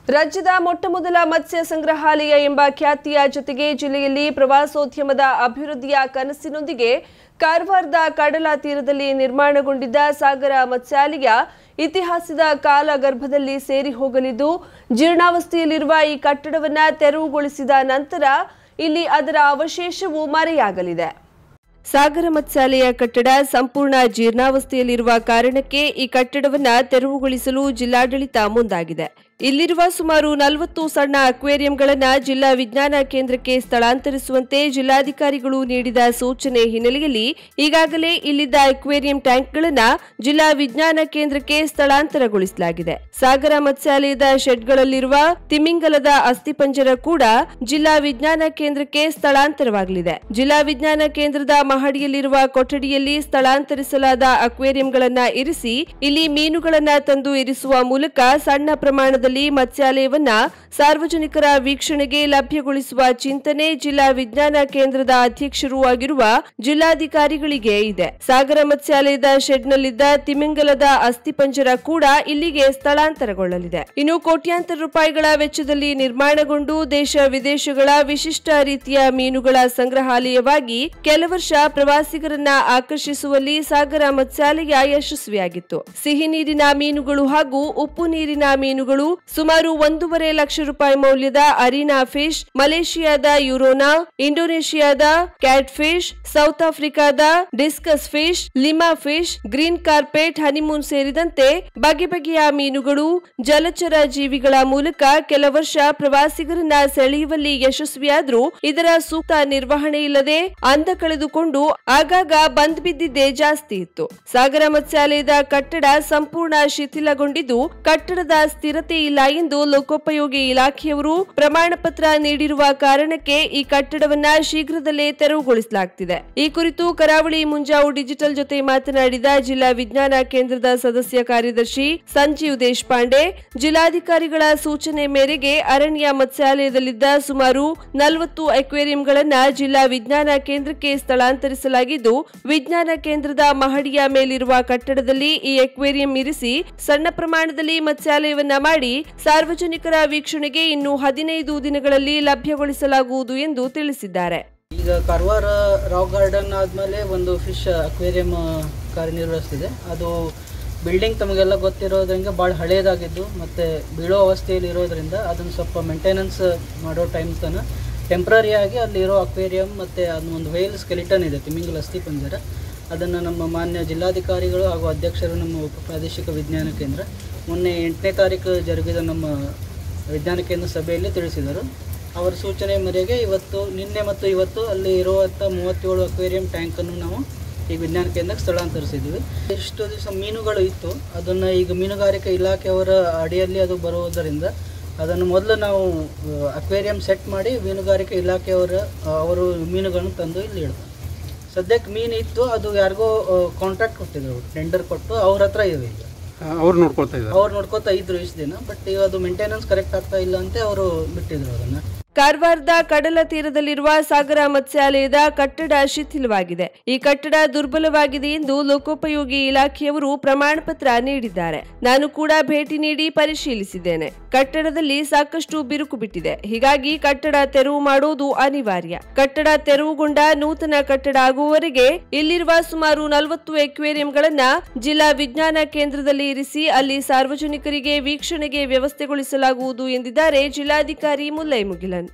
ರಾಜ್ಯದ ಮೊಟ್ಟಮೊದಲ ಮತ್ಸ್ಯ ಸಂಗ್ರಹಾಲಯ ಎಂಬ ಖ್ಯಾತಿಯ ಜೊತೆಗೆ ಜಿಲ್ಲೆಯಲ್ಲಿ ಪ್ರವಾಸೋದ್ಯಮದ ಅಭಿವೃದ್ಧಿಯ ಕನಸಿನೊಂದಿಗೆ ಕಾರವಾರದ ಕಡಲ ತೀರದಲ್ಲಿ ನಿರ್ಮಾಣಗೊಂಡಿದ್ದ ಸಾಗರ ಮತ್ಸ್ಯಾಲಯ ಇತಿಹಾಸದ ಕಾಲಗರ್ಭದಲ್ಲಿ ಸೇರಿ ಹೋಗಲಿದ್ದು ಜೀರ್ಣಾವಸ್ಥೆಯಲ್ಲಿರುವ ಈ ಕಟ್ಟಡವನ್ನು ತೆರವುಗೊಳಿಸಿದ ನಂತರ ಇಲ್ಲಿ ಅದರ ಅವಶೇಷವು ಮರೆಯಾಗಲಿದೆ ಸಾಗರ ಮತ್ಸ್ಯಾಲಯ ಕಟ್ಟಡ ಸಂಪೂರ್ಣ ಜೀರ್ಣಾವಸ್ಥೆಯಲ್ಲಿರುವ ಕಾರಣಕ್ಕೆ ಈ ಕಟ್ಟಡವನ್ನ ತೆರವುಗೊಳಿಸಲು ಜಿಲ್ಲಾಡಳಿತ ಮುಂದಾಗಿದೆ ಇಲ್ಲಿರುವ ಸುಮಾರು ನಲವತ್ತು ಸಣ್ಣ ಅಕ್ವೇರಿಯಂಗಳನ್ನ ಜಿಲ್ಲಾ ವಿಜ್ಞಾನ ಕೇಂದ್ರಕ್ಕೆ ಸ್ಥಳಾಂತರಿಸುವಂತೆ ಜಿಲ್ಲಾಧಿಕಾರಿಗಳು ನೀಡಿದ ಸೂಚನೆ ಹಿನ್ನೆಲೆಯಲ್ಲಿ ಈಗಾಗಲೇ ಇಲ್ಲಿದ್ದ ಅಕ್ವೇರಿಯಂ ಟ್ಯಾಂಕ್ಗಳನ್ನ ಜಿಲ್ಲಾ ವಿಜ್ಞಾನ ಕೇಂದ್ರಕ್ಕೆ ಸ್ಥಳಾಂತರಗೊಳಿಸಲಾಗಿದೆ ಸಾಗರ ಮತ್ಸ್ಯಾಲಯದ ಶೆಡ್ಗಳಲ್ಲಿರುವ ತಿಮಿಂಗಲದ ಅಸ್ಥಿಪಂಜರ ಕೂಡ ಜಿಲ್ಲಾ ವಿಜ್ಞಾನ ಕೇಂದ್ರಕ್ಕೆ ಸ್ಥಳಾಂತರವಾಗಲಿದೆ ಜಿಲ್ಲಾ ವಿಜ್ಞಾನ ಕೇಂದ್ರದ ಮಹಡಿಯಲ್ಲಿರುವ ಕೊಠಡಿಯಲ್ಲಿ ಸ್ಥಳಾಂತರಿಸಲಾದ ಅಕ್ವೇರಿಯಂಗಳನ್ನ ಇರಿಸಿ ಇಲ್ಲಿ ಮೀನುಗಳನ್ನ ತಂದು ಇರಿಸುವ ಮೂಲಕ ಸಣ್ಣ ಪ್ರಮಾಣದಲ್ಲಿ ಮತ್ಸ್ಯಾಲಯವನ್ನ ಸಾರ್ವಜನಿಕರ ವೀಕ್ಷಣೆಗೆ ಲಭ್ಯಗೊಳಿಸುವ ಚಿಂತನೆ ಜಿಲ್ಲಾ ವಿಜ್ಞಾನ ಕೇಂದ್ರದ ಅಧ್ಯಕ್ಷರೂ ಆಗಿರುವ ಜಿಲ್ಲಾಧಿಕಾರಿಗಳಿಗೆ ಇದೆ ಸಾಗರ ಮತ್ಸ್ಯಾಲಯದ ಶೆಡ್ನಲ್ಲಿದ್ದ ತಿಮಿಂಗಲದ ಅಸ್ಥಿಪಂಜರ ಕೂಡ ಇಲ್ಲಿಗೆ ಸ್ಥಳಾಂತರಗೊಳ್ಳಲಿದೆ ಇನ್ನು ಕೋಟ್ಯಾಂತರ ರೂಪಾಯಿಗಳ ವೆಚ್ಚದಲ್ಲಿ ನಿರ್ಮಾಣಗೊಂಡು ದೇಶ ವಿದೇಶಗಳ ವಿಶಿಷ್ಟ ರೀತಿಯ ಮೀನುಗಳ ಸಂಗ್ರಹಾಲಯವಾಗಿ ಕೆಲ ವರ್ಷ ಪ್ರವಾಸಿಗರನ್ನ ಆಕರ್ಷಿಸುವಲ್ಲಿ ಸಾಗರ ಮತ್ಸ್ಯಾಲಯ ಯಶಸ್ವಿಯಾಗಿತ್ತು ಸಿಹಿ ನೀರಿನ ಮೀನುಗಳು ಹಾಗೂ ಉಪ್ಪು ನೀರಿನ ಮೀನುಗಳು ಸುಮಾರು ಒಂದೂವರೆ ಲಕ್ಷ ರೂಪಾಯಿ ಮೌಲ್ಯದ ಅರೀನಾ ಫಿಶ್ ಮಲೇಷಿಯಾದ ಯುರೋನಾ ಇಂಡೋನೇಷಿಯಾದ ಕ್ಯಾಟ್ ಫಿಶ್ ಸೌತ್ ಆಫ್ರಿಕಾದ ಡಿಸ್ಕಸ್ ಫಿಶ್ ಲಿಮಾ ಫಿಶ್ ಗ್ರೀನ್ ಕಾರ್ಪೆಟ್ ಹನಿಮೂನ್ ಸೇರಿದಂತೆ ಬಗೆ ಬಗೆಯ ಮೀನುಗಳು ಜಲಚರ ಜೀವಿಗಳ ಮೂಲಕ ಕೆಲ ವರ್ಷ ಪ್ರವಾಸಿಗರನ್ನ ಸೆಳೆಯುವಲ್ಲಿ ಯಶಸ್ವಿಯಾದ್ರೂ ಇದರ ಸೂಕ್ತ ನಿರ್ವಹಣೆ ಇಲ್ಲದೆ ಅಂದ ಕಳೆದುಕೊಂಡು ಆಗಾಗ ಬಂದ್ ಬಿದ್ದಿದ್ದೇ ಜಾಸ್ತಿ ಇತ್ತು ಸಾಗರ ಮತ್ಸ್ಯಾಲಯದ ಕಟ್ಟಡ ಸಂಪೂರ್ಣ ಶಿಥಿಲಗೊಂಡಿದ್ದು ಕಟ್ಟಡದ ಸ್ಥಿರತೆ ಇಲ್ಲ ಎಂದು ಲೋಕೋಪಯೋಗಿ ಇಲಾಖೆಯವರು ಪ್ರಮಾಣ ಪತ್ರ ನೀಡಿರುವ ಕಾರಣಕ್ಕೆ ಈ ಕಟ್ಟಡವನ್ನ ಶೀಘ್ರದಲ್ಲೇ ತೆರವುಗೊಳಿಸಲಾಗುತ್ತಿದೆ ಈ ಕುರಿತು ಕರಾವಳಿ ಮುಂಜಾವು ಡಿಜಿಟಲ್ ಜೊತೆ ಮಾತನಾಡಿದ ಜಿಲ್ಲಾ ವಿಜ್ಞಾನ ಕೇಂದ್ರದ ಸದಸ್ಯ ಕಾರ್ಯದರ್ಶಿ ಸಂಜೀವ್ ದೇಶಪಾಂಡೆ ಜಿಲ್ಲಾಧಿಕಾರಿಗಳ ಸೂಚನೆ ಮೇರೆಗೆ ಅರಣ್ಯ ಮತ್ಸ್ಯಾಲಯದಲ್ಲಿದ್ದ ಸುಮಾರು ನಲವತ್ತು ಅಕ್ವೇರಿಯಂಗಳನ್ನ ಜಿಲ್ಲಾ ವಿಜ್ಞಾನ ಕೇಂದ್ರಕ್ಕೆ ಸ್ಥಳಾಂತರಿಸಲಾಗಿದ್ದು ವಿಜ್ಞಾನ ಕೇಂದ್ರದ ಮಹಡಿಯ ಮೇಲಿರುವ ಕಟ್ಟಡದಲ್ಲಿ ಈ ಅಕ್ವೇರಿಯಂ ಇರಿಸಿ ಸಣ್ಣ ಪ್ರಮಾಣದಲ್ಲಿ ಮತ್ಸ್ಯಾಲಯವನ್ನ ಮಾಡಿ ಸಾರ್ವಜನಿಕರ ವೀಕ್ಷಣೆಗೆ ಇನ್ನು ಹದಿನೈದು ದಿನಗಳಲ್ಲಿ ಲಭ್ಯಗೊಳಿಸಲಾಗುವುದು ಎಂದು ತಿಳಿಸಿದ್ದಾರೆ ಈಗ ಕಾರವಾರ ರಾಕ್ ಗಾರ್ಡನ್ ಆದಮೇಲೆ ಒಂದು ಫಿಶ್ ಅಕ್ವೇರಿಯಂ ಕಾರ್ಯನಿರ್ವಹಿಸ್ತಿದೆ ಅದು ಬಿಲ್ಡಿಂಗ್ ತಮಗೆಲ್ಲ ಗೊತ್ತಿರೋದ್ರಿಂದ ಭಾಳ ಹಳೇದಾಗಿದ್ದು ಮತ್ತು ಬೀಳೋ ಅವಸ್ಥೆಯಲ್ಲಿ ಇರೋದ್ರಿಂದ ಅದನ್ನು ಸ್ವಲ್ಪ ಮೇಂಟೆನೆನ್ಸ್ ಮಾಡೋ ಟೈಮ್ ತನಕ ಟೆಂಪ್ರರಿಯಾಗಿ ಅಲ್ಲಿರೋ ಅಕ್ವೇರಿಯಂ ಮತ್ತು ಅದನ್ನ ಒಂದು ವೇಲ್ ಸ್ಕೆಲಿಟನ್ ಇದೆ ತಿಮಿಂಗಲ ಅಸ್ಥಿ ಪಂಜರ ಅದನ್ನು ನಮ್ಮ ಮಾನ್ಯ ಜಿಲ್ಲಾಧಿಕಾರಿಗಳು ಹಾಗೂ ಅಧ್ಯಕ್ಷರು ನಮ್ಮ ಉಪ ಪ್ರಾದೇಶಿಕ ವಿಜ್ಞಾನ ಕೇಂದ್ರ ಮೊನ್ನೆ ಎಂಟನೇ ತಾರೀಕು ಜರುಗಿದ ನಮ್ಮ ವಿಜ್ಞಾನ ಕೇಂದ್ರ ಸಭೆಯಲ್ಲಿ ತಿಳಿಸಿದರು ಅವರ ಸೂಚನೆ ಮೇರೆಗೆ ಇವತ್ತು ನಿನ್ನೆ ಮತ್ತು ಇವತ್ತು ಅಲ್ಲಿ ಇರುವಂಥ ಮೂವತ್ತೇಳು ಅಕ್ವೇರಿಯಂ ಟ್ಯಾಂಕನ್ನು ನಾವು ಈಗ ವಿಜ್ಞಾನ ಕೇಂದ್ರಕ್ಕೆ ಸ್ಥಳಾಂತರಿಸಿದ್ವಿ ಎಷ್ಟು ದಿವಸ ಮೀನುಗಳು ಇತ್ತು ಅದನ್ನು ಈಗ ಮೀನುಗಾರಿಕೆ ಇಲಾಖೆಯವರ ಅಡಿಯಲ್ಲಿ ಅದು ಬರುವುದರಿಂದ ಅದನ್ನು ಮೊದಲು ನಾವು ಅಕ್ವೇರಿಯಂ ಸೆಟ್ ಮಾಡಿ ಮೀನುಗಾರಿಕೆ ಇಲಾಖೆಯವರ ಆ, ಅವರು ಮೀನುಗಳನ್ನು ತಂದು ಇಲ್ಲಿ ಇಡ್ತಾರೆ ಸದ್ಯಕ್ಕೆ ಮೀನು ಇತ್ತು ಅದು ಯಾರಿಗೋ ಕಾಂಟ್ರಾಕ್ಟ್ ಕೊಟ್ಟಿದ್ರು ಟೆಂಡರ್ ಕೊಟ್ಟು ಅವ್ರ ಹತ್ರ ಇವೆ ಈಗ ಅವ್ರು ನೋಡ್ಕೊಳ್ತಾ ಇದ್ದಾರೆ ಅವ್ರು ನೋಡ್ಕೋತಾ ಇದ್ರು ಇಷ್ಟು ದಿನ ಬಟ್ ಈಗ ಅದು ಮೇಂಟೆನೆನ್ಸ್ ಕರೆಕ್ಟ್ ಆಗ್ತಾ ಇಲ್ಲ ಅಂತ ಅವರು ಬಿಟ್ಟಿದ್ರು ಅದನ್ನು ಕಾರವಾರದ ಕಡಲ ತೀರದಲ್ಲಿರುವ ಸಾಗರ ಮತ್ಸ್ಯಾಲಯದ ಕಟ್ಟಡ ಶಿಥಿಲವಾಗಿದೆ ಈ ಕಟ್ಟಡ ದುರ್ಬಲವಾಗಿದೆ ಎಂದು ಲೋಕೋಪಯೋಗಿ ಇಲಾಖೆಯವರು ಪ್ರಮಾಣ ಪತ್ರ ನೀಡಿದ್ದಾರೆ ನಾನು ಕೂಡ ಭೇಟಿ ನೀಡಿ ಪರಿಶೀಲಿಸಿದ್ದೇನೆ ಕಟ್ಟಡದಲ್ಲಿ ಸಾಕಷ್ಟು ಬಿರುಕು ಬಿಟ್ಟಿದೆ ಹೀಗಾಗಿ ಕಟ್ಟಡ ತೆರವು ಮಾಡುವುದು ಅನಿವಾರ್ಯ ಕಟ್ಟಡ ತೆರವುಗೊಂಡ ನೂತನ ಕಟ್ಟಡ ಆಗುವವರೆಗೆ ಇಲ್ಲಿರುವ ಸುಮಾರು ನಲವತ್ತು ಎಕ್ವೇರಿಯಂಗಳನ್ನ ಜಿಲ್ಲಾ ವಿಜ್ಞಾನ ಕೇಂದ್ರದಲ್ಲಿ ಇರಿಸಿ ಅಲ್ಲಿ ಸಾರ್ವಜನಿಕರಿಗೆ ವೀಕ್ಷಣೆಗೆ ವ್ಯವಸ್ಥೆಗೊಳಿಸಲಾಗುವುದು ಎಂದಿದ್ದಾರೆ ಜಿಲ್ಲಾಧಿಕಾರಿ ಮುಲ್ಲೈ ಮುಗಿಲನ್